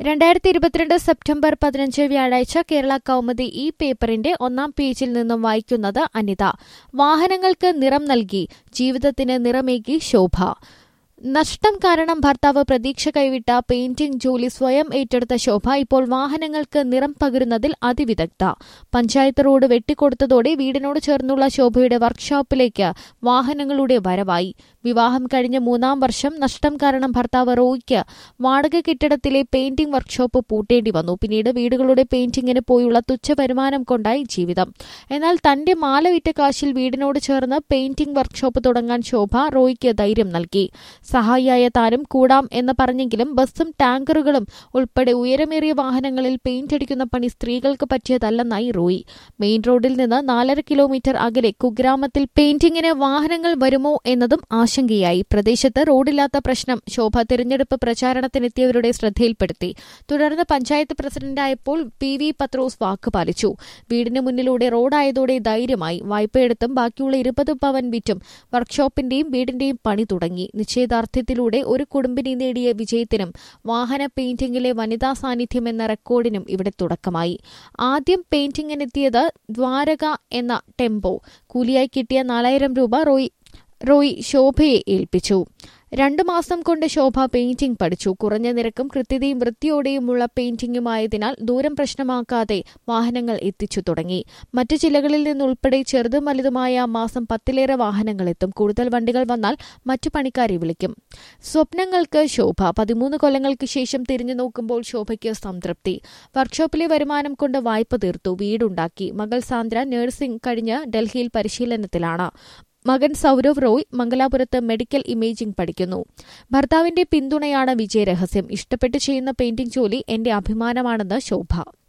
രണ്ടായിരത്തി ഇരുപത്തിരണ്ട് സെപ്റ്റംബർ പതിനഞ്ച് വ്യാഴാഴ്ച കേരള കൗമുദി ഈ പേപ്പറിന്റെ ഒന്നാം പേജിൽ നിന്നും വായിക്കുന്നത് അനിത വാഹനങ്ങൾക്ക് നിറം നൽകി ജീവിതത്തിന് നിറമേകി ശോഭ നഷ്ടം കാരണം ഭർത്താവ് പ്രതീക്ഷ കൈവിട്ട പെയിന്റിംഗ് ജോലി സ്വയം ഏറ്റെടുത്ത ശോഭ ഇപ്പോൾ വാഹനങ്ങൾക്ക് നിറം പകരുന്നതിൽ അതിവിദഗ്ധ പഞ്ചായത്ത് റോഡ് വെട്ടിക്കൊടുത്തതോടെ വീടിനോട് ചേർന്നുള്ള ശോഭയുടെ വർക്ക്ഷോപ്പിലേക്ക് വാഹനങ്ങളുടെ വരവായി വിവാഹം കഴിഞ്ഞ മൂന്നാം വർഷം നഷ്ടം കാരണം ഭർത്താവ് റോയ്ക്ക് വാടക കെട്ടിടത്തിലെ പെയിന്റിംഗ് വർക്ക്ഷോപ്പ് പൂട്ടേണ്ടി വന്നു പിന്നീട് വീടുകളുടെ പെയിന്റിംഗിന് പോയുള്ള തുച്ഛ വരുമാനം കൊണ്ടായി ജീവിതം എന്നാൽ തന്റെ മാല വിറ്റ കാശിൽ വീടിനോട് ചേർന്ന് പെയിന്റിംഗ് വർക്ക്ഷോപ്പ് തുടങ്ങാൻ ശോഭ റോയ്ക്ക് ധൈര്യം നൽകി സഹായിയായ താരം കൂടാം എന്ന് പറഞ്ഞെങ്കിലും ബസ്സും ടാങ്കറുകളും ഉൾപ്പെടെ ഉയരമേറിയ വാഹനങ്ങളിൽ പെയിന്റ് അടിക്കുന്ന പണി സ്ത്രീകൾക്ക് പറ്റിയതല്ലെന്നായി റോയി മെയിൻ റോഡിൽ നിന്ന് നാലര കിലോമീറ്റർ അകലെ കുഗ്രാമത്തിൽ പെയിന്റിംഗിന് വാഹനങ്ങൾ വരുമോ എന്നതും ആശങ്കയായി പ്രദേശത്ത് റോഡില്ലാത്ത പ്രശ്നം ശോഭ തിരഞ്ഞെടുപ്പ് പ്രചാരണത്തിനെത്തിയവരുടെ ശ്രദ്ധയിൽപ്പെടുത്തി തുടർന്ന് പഞ്ചായത്ത് പ്രസിഡന്റായപ്പോൾ പി വി പത്രോസ് വാക്ക് പാലിച്ചു വീടിന് മുന്നിലൂടെ റോഡായതോടെ ധൈര്യമായി വായ്പയെടുത്തും ബാക്കിയുള്ള ഇരുപത് പവൻ വിറ്റും വർക്ക്ഷോപ്പിന്റെയും വീടിന്റെയും പണി തുടങ്ങി നിശ്ചയദാർഢ്യത്തിലൂടെ ഒരു കുടുംബിനി നേടിയ വിജയത്തിനും വാഹന പെയിന്റിംഗിലെ വനിതാ സാന്നിധ്യം എന്ന റെക്കോർഡിനും ഇവിടെ തുടക്കമായി ആദ്യം പെയിന്റിംഗിനെത്തിയത് ദ്വാരക എന്ന ടെമ്പോ കൂലിയായി കിട്ടിയ നാലായിരം രൂപ റോയ് റോയ് ശോഭയെ ഏൽപ്പിച്ചു രണ്ടു മാസം കൊണ്ട് ശോഭ പെയിന്റിംഗ് പഠിച്ചു കുറഞ്ഞ നിരക്കും കൃത്യതയും വൃത്തിയോടെയുമുള്ള പെയിന്റിംഗുമായതിനാൽ ദൂരം പ്രശ്നമാക്കാതെ വാഹനങ്ങൾ എത്തിച്ചു തുടങ്ങി മറ്റു ജില്ലകളിൽ നിന്നുൾപ്പെടെ ചെറുതും വലുതുമായ മാസം പത്തിലേറെ വാഹനങ്ങൾ എത്തും കൂടുതൽ വണ്ടികൾ വന്നാൽ മറ്റു പണിക്കാരെ വിളിക്കും സ്വപ്നങ്ങൾക്ക് ശോഭ പതിമൂന്ന് കൊല്ലങ്ങൾക്ക് ശേഷം തിരിഞ്ഞു നോക്കുമ്പോൾ ശോഭയ്ക്ക് സംതൃപ്തി വർക്ക്ഷോപ്പിലെ വരുമാനം കൊണ്ട് വായ്പ തീർത്തു വീടുണ്ടാക്കി മകൾ സാന്ദ്ര നഴ്സിംഗ് കഴിഞ്ഞ് ഡൽഹിയിൽ പരിശീലനത്തിലാണ് മകൻ സൗരവ് റോയ് മംഗലാപുരത്ത് മെഡിക്കൽ ഇമേജിംഗ് പഠിക്കുന്നു ഭർത്താവിന്റെ പിന്തുണയാണ് വിജയരഹസ്യം ഇഷ്ടപ്പെട്ട് ചെയ്യുന്ന പെയിന്റിംഗ് ജോലി എന്റെ അഭിമാനമാണെന്ന് ശോഭ